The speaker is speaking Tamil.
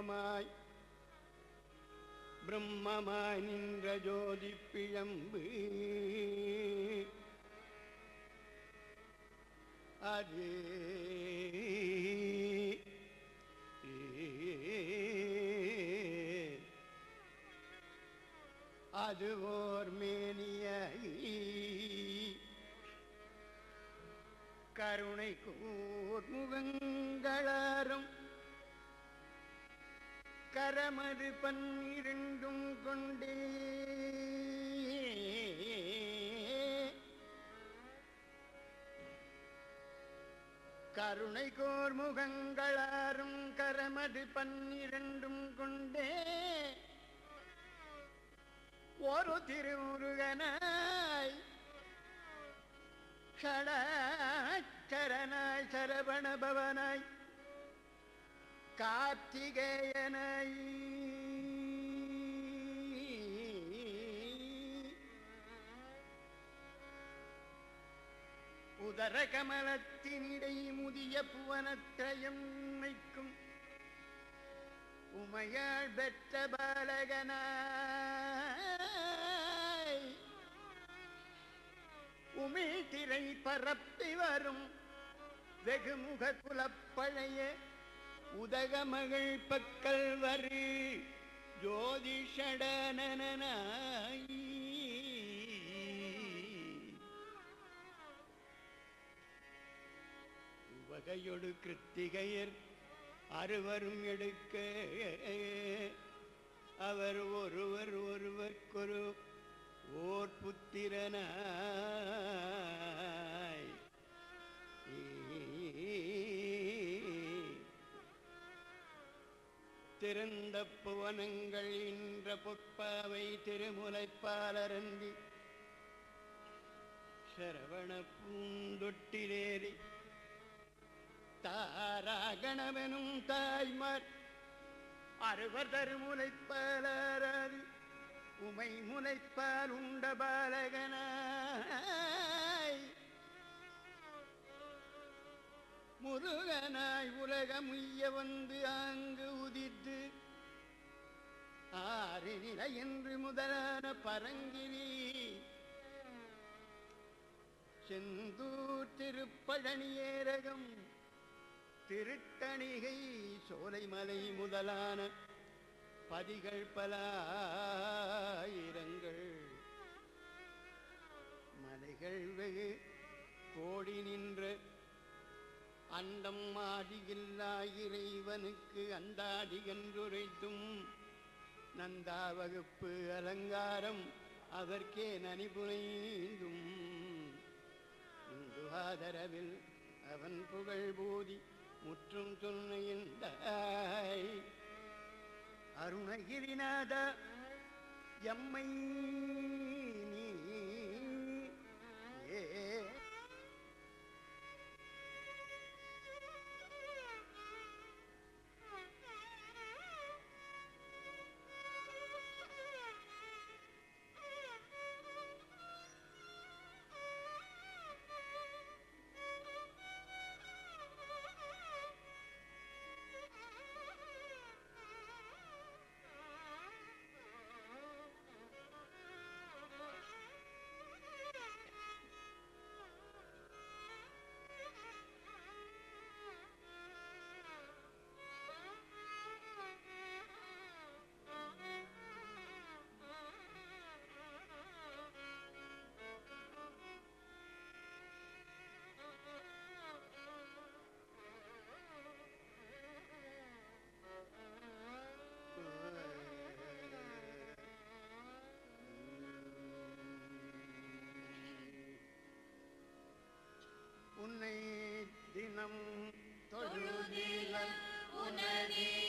பிரம்மமாய் பிரம்மமாய் நின்ற ஜோதி பிழம்பு அது அது ஓர் மேனியை கருணை கூர்முகங்களரும் கரமது பன்னிரண்டும் கொண்டே கருணை கோர்முகங்களாரும் கரமது பன்னிரண்டும் கொண்டே ஒரு திருமுருகனாய் ஷடாச்சரனாய் சரவணபவனாய் கார்த்திகேயனாய் உதர கமலத்தினிடை முதிய புவனத்திரயம் வைக்கும் உமையாள் பெற்ற பாலகனாய் உமிழ் திரை பரப்பி வரும் வெகுமுக குலப்பழைய உதகமகள் பக்கல் வரு ஜோதிஷடனனாய் உவகையொடு கிருத்திகையர் அறுவரும் எடுக்க அவர் ஒருவர் ஒருவர்க்கொரு ஓர் புத்திரனாய் திறந்த புவனங்கள் இன்ற பொற்பாவை திருமுலைப்பாலரந்தி சரவண பூந்தொட்டிலேறி தாராகணவனும் தாய்மார் அறுவர் தருமுலைப்பாலாராதி உமை முலைப்பால் உண்ட பாலகனாய் முருகனாய் உலகம் உய்ய வந்து ஆங்கு உதித்து ஆறு நிலை என்று முதலான பரங்கிரி செந்தூர் திருப்பழனியேரகம் திருத்தணிகை சோலைமலை முதலான பதிகள் பலாயிரங்கள் மலைகள் வெகு கோடி நின்ற அண்டம் ஆடியில்லா இறைவனுக்கு அந்தாடி என்றுரைத்தும் நந்தா வகுப்பு அலங்காரம் அதற்கே நனிபுனைந்தும் இந்து ஆதரவில் அவன் புகழ் போதி முற்றும் சொன்னையின்றாய் அருணகிரிநாத எம்மை நீ ஏ உன்னை தினம் தொழுதில உனதே